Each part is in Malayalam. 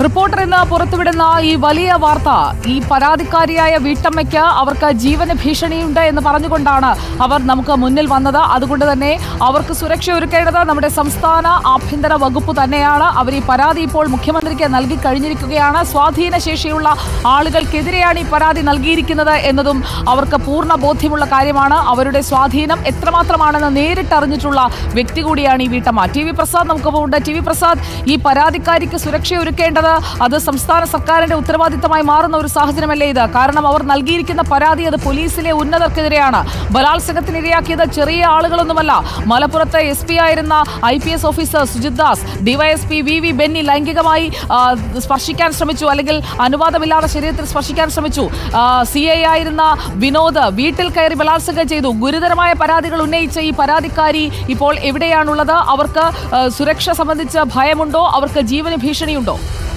റിപ്പോർട്ടർ ഇന്ന് പുറത്തുവിടുന്ന ഈ വലിയ വാർത്ത ഈ പരാതിക്കാരിയായ വീട്ടമ്മയ്ക്ക് അവർക്ക് ജീവന ഭീഷണിയുണ്ട് എന്ന് പറഞ്ഞുകൊണ്ടാണ് അവർ നമുക്ക് മുന്നിൽ വന്നത് അതുകൊണ്ട് തന്നെ അവർക്ക് സുരക്ഷ ഒരുക്കേണ്ടത് നമ്മുടെ സംസ്ഥാന ആഭ്യന്തര വകുപ്പ് തന്നെയാണ് അവർ ഈ പരാതി ഇപ്പോൾ മുഖ്യമന്ത്രിക്ക് നൽകി കഴിഞ്ഞിരിക്കുകയാണ് സ്വാധീന ശേഷിയുള്ള ആളുകൾക്കെതിരെയാണ് ഈ പരാതി നൽകിയിരിക്കുന്നത് എന്നതും അവർക്ക് പൂർണ്ണ ബോധ്യമുള്ള കാര്യമാണ് അവരുടെ സ്വാധീനം എത്രമാത്രമാണെന്ന് നേരിട്ടറിഞ്ഞിട്ടുള്ള വ്യക്തി കൂടിയാണ് ഈ വീട്ടമ്മ ടി വി പ്രസാദ് നമുക്കൊപ്പം ഉണ്ട് ടി വി പ്രസാദ് ഈ പരാതിക്കാരിക്ക് സുരക്ഷ ഒരുക്കേണ്ടത് അത് സംസ്ഥാന സർക്കാരിന്റെ ഉത്തരവാദിത്തമായി മാറുന്ന ഒരു സാഹചര്യമല്ലേ ഇത് കാരണം അവർ നൽകിയിരിക്കുന്ന പരാതി അത് പോലീസിലെ ഉന്നതർക്കെതിരെയാണ് ബലാത്സംഗത്തിന് ഇരയാക്കിയത് ചെറിയ ആളുകളൊന്നുമല്ല മലപ്പുറത്തെ എസ് പി ആയിരുന്ന I P S officer Sujith Das DYSP V V Benny ലൈംഗികമായി ആ, സ്പർശിക്കാൻ ശ്രമിച്ചു അല്ലെങ്കിൽ അനുവാദമില്ലാതെ ശരീരത്തിൽ സ്പർശിക്കാൻ ശ്രമിച്ചു സി ഐ ആയിരുന്ന വിനോദ് വീട്ടിൽ കയറി ബലാത്സംഗം ചെയ്തു ഗുരുതരമായ പരാതികൾ ഉന്നയിച്ച ഈ പരാതിക്കാരി ഇപ്പോൾ എവിടെയാണുള്ളത് അവർക്ക് ആ, സുരക്ഷ സംബന്ധിച്ച് ഭയമുണ്ടോ അവർക്ക് ജീവന് ഭീഷണിയുണ്ടോ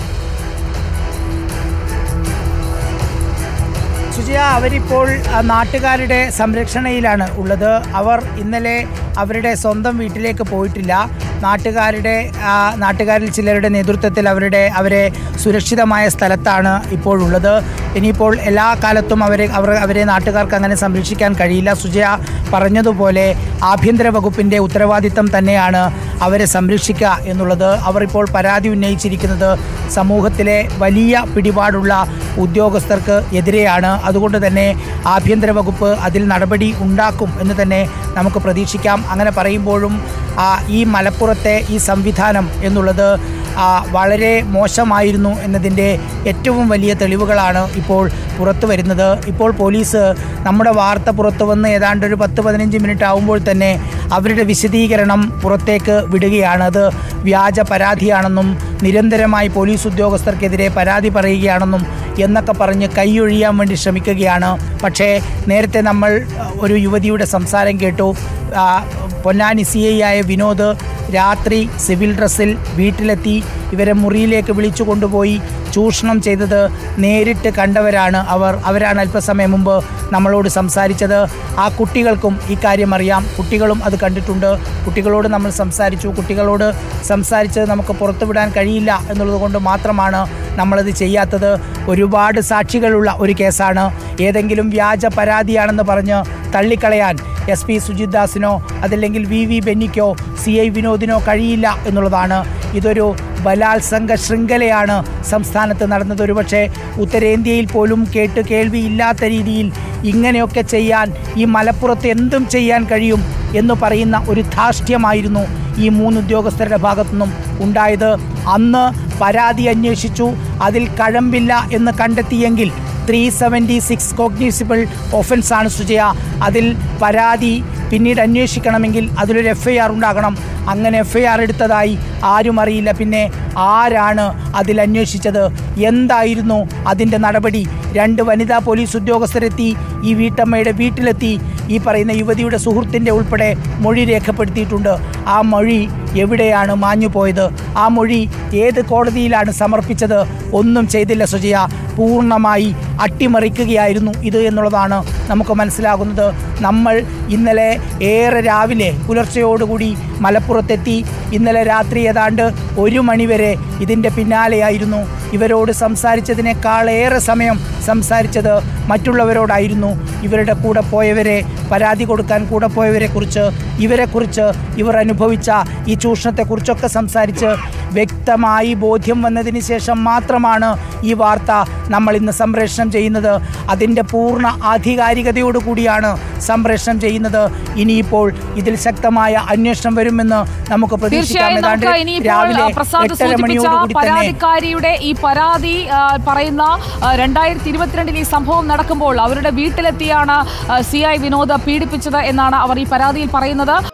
സുജയ അവരിപ്പോൾ ആ, നാട്ടുകാരുടെ സംരക്ഷണയിലാണ് ഉള്ളത് അവർ ഇന്നലെ അവരുടെ സ്വന്തം വീട്ടിലേക്ക് പോയിട്ടില്ല നാട്ടുകാരുടെ ആ, നാട്ടുകാരിൽ ചിലരുടെ നേതൃത്വത്തിൽ അവരുടെ അവരെ സുരക്ഷിതമായ സ്ഥലത്താണ് ഇപ്പോൾ ഉള്ളത് ഇനിയിപ്പോൾ എല്ലാ കാലത്തും അവരെ അവർ അവരെ നാട്ടുകാർക്ക് അങ്ങനെ സംരക്ഷിക്കാൻ കഴിയില്ല സുജയ പറഞ്ഞതുപോലെ ആഭ്യന്തര വകുപ്പിൻ്റെ ഉത്തരവാദിത്തം തന്നെയാണ് അവരെ സംരക്ഷിക്കുക എന്നുള്ളത് അവർ ഇപ്പോൾ പരാതി ഉന്നയിച്ചിരിക്കുന്നത് സമൂഹത്തിലെ വലിയ പിടിപാടുള്ള ഉദ്യോഗസ്ഥർക്ക് എതിരെയാണ് അതുകൊണ്ട് തന്നെ ആഭ്യന്തര വകുപ്പ് അതിൽ നടപടി ഉണ്ടാക്കും എന്ന് തന്നെ നമുക്ക് പ്രതീക്ഷിക്കാം അങ്ങനെ പറയുമ്പോഴും ആ, ഈ മലപ്പുറത്തെ ഈ സംവിധാനം എന്നുള്ളത് ആ, വളരെ മോശമായിരുന്നു എന്നതിൻ്റെ ഏറ്റവും വലിയ തെളിവുകളാണ് ഇപ്പോൾ പുറത്തു വരുന്നത് ഇപ്പോൾ പോലീസ് നമ്മുടെ വാർത്ത പുറത്തു വന്ന് ഏതാണ്ട് ഒരു പത്ത് പതിനഞ്ച് മിനിറ്റ് ആകുമ്പോൾ തന്നെ അവരുടെ വിശദീകരണം പുറത്തേക്ക് വിടുകയാണ് അത് വ്യാജ പരാതിയാണെന്നും നിരന്തരമായി പോലീസ് ഉദ്യോഗസ്ഥർക്കെതിരെ പരാതി പറയുകയാണെന്നും എന്നൊക്കെ പറഞ്ഞ് കൈയൊഴിയാൻ വേണ്ടി ശ്രമിക്കുകയാണ് പക്ഷേ നേരത്തെ നമ്മൾ അഹ്, ഒരു യുവതിയുടെ സംസാരം കേട്ടു ആ, പൊന്നാനി സി ഐ ആയ വിനോദ് രാത്രി സിവിൽ ഡ്രസ്സിൽ വീട്ടിലെത്തി ഇവരെ മുറിയിലേക്ക് വിളിച്ചു കൊണ്ടുപോയി ചൂഷണം ചെയ്തത് നേരിട്ട് കണ്ടവരാണ് അവർ അവരാണ് അല്പസമയം മുമ്പ് നമ്മളോട് സംസാരിച്ചത് ആ കുട്ടികൾക്കും ഈ കാര്യം അറിയാം കുട്ടികളും അത് കണ്ടിട്ടുണ്ട് കുട്ടികളോട് നമ്മൾ സംസാരിച്ചു കുട്ടികളോട് സംസാരിച്ചത് നമുക്ക് പുറത്തുവിടാൻ കഴിയില്ല എന്നുള്ളത് കൊണ്ട് മാത്രമാണ് നമ്മളത് ചെയ്യാത്തത് ഒരുപാട് സാക്ഷികളുള്ള ഒരു കേസാണ് ഏതെങ്കിലും വ്യാജ പരാതിയാണെന്ന് പറഞ്ഞ് തള്ളിക്കളയാൻ എസ് പി സുജിത് ദാസിനോ അതല്ലെങ്കിൽ വി വി ബെന്നിക്കോ സി ഐ വിനോദിനോ കഴിയില്ല എന്നുള്ളതാണ് ഇതൊരു ബലാത്സംഗ ശൃംഖലയാണ് സംസ്ഥാനത്ത് നടന്നത് ഒരുപക്ഷെ ഉത്തരേന്ത്യയിൽ പോലും കേട്ട് കേൾവിയില്ലാത്ത രീതിയിൽ ഇങ്ങനെയൊക്കെ ചെയ്യാൻ ഈ മലപ്പുറത്ത് എന്തും ചെയ്യാൻ കഴിയും എന്ന് പറയുന്ന ഒരു ധാർഷ്ട്യമായിരുന്നു ഈ മൂന്ന് ഉദ്യോഗസ്ഥരുടെ ഭാഗത്തുനിന്നും ഉണ്ടായത് അന്ന് പരാതി അന്വേഷിച്ചു അതിൽ കഴമ്പില്ല എന്ന് കണ്ടെത്തിയെങ്കിൽ ത്രീ സെവൻറ്റി സിക്സ് കോഗ്നീസിബിൾ ഒഫൻസാണ് സുജയ അതിൽ പരാതി പിന്നീട് അന്വേഷിക്കണമെങ്കിൽ അതിലൊരു എഫ് ഐ ആർ ഉണ്ടാകണം അങ്ങനെ എഫ് ഐ ആർ എടുത്തതായി ആരും അറിയില്ല പിന്നെ ആരാണ് അതിൽ അന്വേഷിച്ചത് എന്തായിരുന്നു അതിൻ്റെ നടപടി രണ്ട് വനിതാ പോലീസ് ഉദ്യോഗസ്ഥരെത്തി ഈ വീട്ടമ്മയുടെ വീട്ടിലെത്തി ഈ പറയുന്ന യുവതിയുടെ സുഹൃത്തിൻ്റെ ഉൾപ്പെടെ മൊഴി രേഖപ്പെടുത്തിയിട്ടുണ്ട് ആ മൊഴി എവിടെയാണ് മാഞ്ഞു പോയത് ആ മൊഴി ഏത് കോടതിയിലാണ് സമർപ്പിച്ചത് ഒന്നും ചെയ്തില്ല സുജയ പൂർണ്ണമായി അട്ടിമറിക്കുകയായിരുന്നു ഇത് എന്നുള്ളതാണ് നമുക്ക് മനസ്സിലാകുന്നത് നമ്മൾ ഇന്നലെ ഏറെ രാവിലെ പുലർച്ചയോടുകൂടി മലപ്പുറത്തെത്തി ഇന്നലെ രാത്രി ഏതാണ്ട് ഒരു മണിവരെ ഇതിൻ്റെ പിന്നാലെയായിരുന്നു ഇവരോട് സംസാരിച്ചതിനേക്കാളേറെ സമയം സംസാരിച്ചത് മറ്റുള്ളവരോടായിരുന്നു ഇവരുടെ കൂടെ പോയവരെ പരാതി കൊടുക്കാൻ കൂടെ പോയവരെ കുറിച്ച് ഇവരെക്കുറിച്ച് ഇവർ അനുഭവിച്ച ഈ ചൂഷണത്തെക്കുറിച്ചൊക്കെ സംസാരിച്ച് വ്യക്തമായി ബോധ്യം വന്നതിന് ശേഷം മാത്രമാണ് ഈ വാർത്ത നമ്മൾ ഇന്ന് സംപ്രേഷണം ചെയ്യുന്നത് അതിൻ്റെ പൂർണ്ണ ആധികാരികതയോടു കൂടിയാണ് സംപ്രേഷണം ചെയ്യുന്നത് ഇനിയിപ്പോൾ ഇതിൽ ശക്തമായ അന്വേഷണം വരുമെന്ന് നമുക്ക് പ്രതീക്ഷിക്കാം തീർച്ചയായും ഏതാണ്ട് നമുക്ക് ഇനിയിപ്പോൾ രാവിലെ ആ, പ്രസാദ് എട്ടര സൂചിപ്പിച്ച മണിയോടുകൂടി തന്നെ പരാതിക്കാരിയുടെ ഈ പരാതി ആ, പറയുന്ന രണ്ടായിരത്തി ഇരുപത്തിരണ്ടിൽ ഈ സംഭവം നടക്കുമ്പോൾ അവരുടെ വീട്ടിലെത്തിയാണ് സി ഐ വിനോദ് പീഡിപ്പിച്ചത് എന്നാണ് അവർ ഈ പരാതിയിൽ പറയുന്നത്